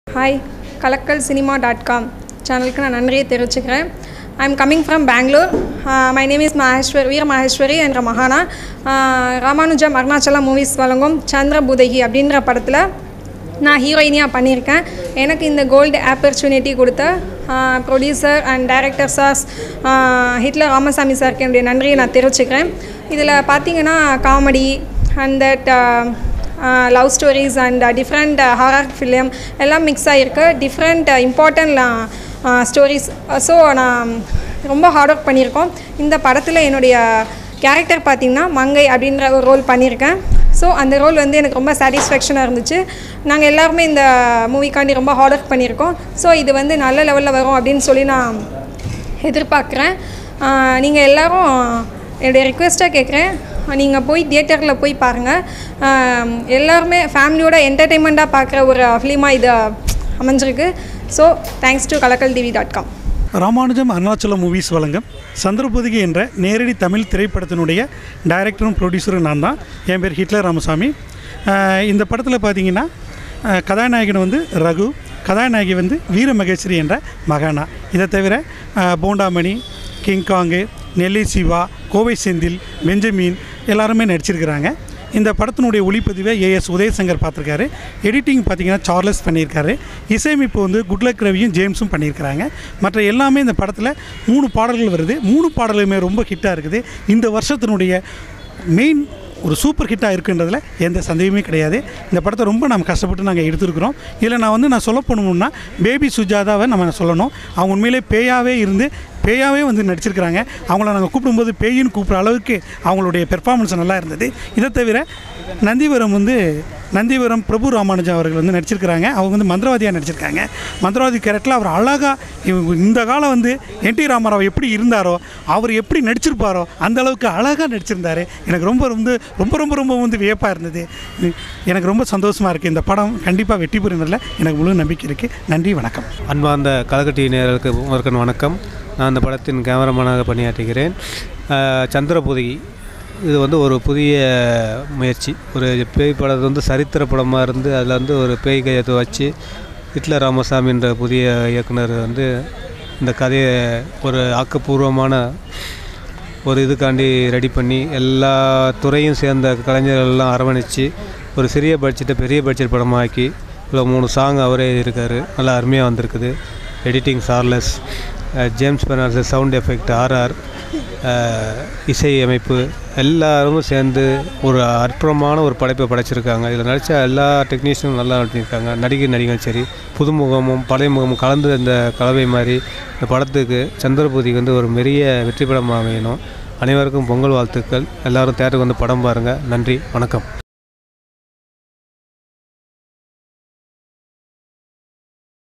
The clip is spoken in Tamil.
ஹாய் கலக்கல் சினிமா டாட் காம் சேனலுக்கு நான் நன்றியை தெரிவிச்சுக்கிறேன் I am coming from Bangalore my name is Maheswar Veera Maheswari என்ற மகானா ஆஹ் ராமானுஜம் அருணாச்சலம் மூவிஸ் வழங்கும் சந்திரபூதகி அப்படின்ற படத்தில் நான் ஹீரோயினியாக பண்ணியிருக்கேன் எனக்கு இந்த கோல்டு ஆப்பர்ச்சுனிட்டி கொடுத்த producer and director sirs Hitler Ramasamy சாருக்கு என்னுடைய நன்றியை நான் தெரிவிச்சுக்கிறேன் இதில் பார்த்தீங்கன்னா comedy and that love stories and different horror film எல்லாம் மிக்ஸ் ஆகிருக்கு டிஃப்ரெண்ட் இம்பார்ட்டன்ட் ஸ்டோரிஸ் ஸோ நான் ரொம்ப ஹார்ட் ஒர்க் பண்ணியிருக்கோம் இந்த படத்தில் என்னுடைய கேரக்டர் பார்த்திங்கன்னா மங்கை அப்படின்ற ஒரு ரோல் பண்ணியிருக்கேன் ஸோ அந்த ரோல் வந்து எனக்கு ரொம்ப சாட்டிஸ்ஃபேக்ஷனாக இருந்துச்சு நாங்கள் எல்லாருமே இந்த மூவிக்காண்டி ரொம்ப ஹார்ட் ஒர்க் பண்ணியிருக்கோம் ஸோ இது வந்து நல்ல லெவலில் வரும் அப்படின்னு சொல்லி நான் எதிர்பார்க்குறேன் நீங்கள் எல்லாரும் என்னுடைய ரிக்வெஸ்ட்டாக கேட்குறேன் நீங்கள் போய் தியேட்டரில் போய் பாருங்கள் எல்லாருமே ஃபேமிலியோட என்டர்டெயின்மெண்ட்டாக பார்க்குற ஒரு ஃபிலிமாக இது அமைஞ்சிருக்கு so thanks to Kalakkal TV dot com Ramanujam Arunachalam movies வழங்கும் சந்திரபொதிகை என்ற நேரடி தமிழ் திரைப்படத்தினுடைய டைரக்டரும் ப்ரொடியூசரும் நான் தான் என் பேர் ஹிட்லர் ராமசாமி அஹ் இந்த படத்தில் பார்த்தீங்கன்னா அஹ் கதாநாயகன் வந்து ரகு கதாநாயகி வந்து வீர மகேஸ்வரி என்ற மகானா இதை தவிர அஹ் போண்டாமணி கிங்காங்கு நெல்லை சிவா கோவை செந்தில் பெஞ்சமீன் எல்லாருமே நடிச்சிருக்கிறாங்க இந்த படத்தினுடைய ஒளிப்பதிவை ஏஎஸ் உதயசங்கர் பார்த்துருக்காரு எடிட்டிங் பார்த்தீங்கன்னா சார்லஸ் பண்ணியிருக்காரு இசையமைப்பு வந்து குட்லக் ரவியும் ஜேம்ஸும் பண்ணியிருக்கிறாங்க மற்ற எல்லாமே இந்த படத்தில் மூணு பாடல்கள் வருது மூணு பாடல்களுமே ரொம்ப ஹிட்டாக இருக்குது இந்த வருஷத்தினுடைய மெயின் ஒரு சூப்பர் ஹிட்டாக இருக்குன்றதுல எந்த சந்தேகமே கிடையாது இந்த படத்தை ரொம்ப நம்ம கஷ்டப்பட்டு நாங்கள் எடுத்துருக்குறோம் இதில் நான் வந்து நான் சொல்ல போகணும்னா பேபி சுஜாதாவை நம்ம சொல்லணும் அவங்க உண்மையிலே பேயாவே இருந்து பேயாவே வந்து நடிச்சிருக்கிறாங்க அவங்கள நாங்கள் கூப்பிடும்போது பேயின்னு கூப்பிட்ற அளவுக்கு அவங்களுடைய பெர்ஃபார்மன்ஸ் நல்லா இருந்தது இதை தவிர நந்திவரம் வந்து நந்திவரம் பிரபு ராமானுஜம் அவர்கள் வந்து நடிச்சிருக்கிறாங்க அவங்க வந்து மந்திரவாதியாக நடிச்சிருக்காங்க மந்திரவாதி கேரக்டரில் அவர் அழகாக இந்த காலம் வந்து என் டி ராமராவ் எப்படி இருந்தாரோ அவர் எப்படி நடிச்சிருப்பாரோ அந்த அளவுக்கு அழகாக நடிச்சிருந்தார் எனக்கு ரொம்ப ரொம்ப ரொம்ப ரொம்ப ரொம்ப வந்து வியப்பாக இருந்தது எனக்கு ரொம்ப சந்தோஷமாக இருக்குது இந்த படம் கண்டிப்பாக வெற்றி பெறுங்கிறதுல எனக்கு முழு நம்பிக்கை இருக்குது நன்றி வணக்கம் அன்பார்ந்த கலக்கட்டி நேயர்களுக்கு முதற்கண் வணக்கம் நான் இந்த படத்தின் கேமராமேனாக பணியாற்றுகிறேன் அஹ், சந்திரபுதி இது வந்து ஒரு புதிய முயற்சி ஒரு பேய் படம் வந்து சரித்திர படமாக இருந்து அதில் வந்து ஒரு பேய் கையத்தை வச்சு ஹிட்லர் ராமசாமின்ற புதிய இயக்குனர் வந்து இந்த கதையை ஒரு ஆக்கப்பூர்வமான ஒரு இதுக்காண்டி ரெடி பண்ணி எல்லா துறையும் சேர்ந்த கலைஞர்கள்லாம் அரவணைச்சு ஒரு சிறிய பட்ஜெட்டை பெரிய பட்ஜெட் படமாக்கி இவ்வளோ மூணு சாங் அவரே இருக்கார் நல்லா அருமையாக வந்திருக்குது எடிட்டிங் சார்லஸ் அஹ், James Benars sound effect R R இசை அமைப்பு எல்லாரும் சேர்ந்து ஒரு அற்புதமான ஒரு படைப்பை படைச்சிருக்காங்க இதில் நடித்த எல்லா டெக்னீஷியனும் நல்லா நடிச்சிருக்காங்க நடிகை நடிகரும் சரி புதுமுகமும் பழைய முகமும் கலந்து இந்த கலவை மாதிரி இந்த படத்துக்கு சந்திரபூதிக்கு வந்து ஒரு பெரிய வெற்றி படமாக அமையணும் அனைவருக்கும் பொங்கல் வாழ்த்துக்கள் எல்லாரும் தேட்டருக்கு வந்து படம் பாருங்கள் நன்றி வணக்கம்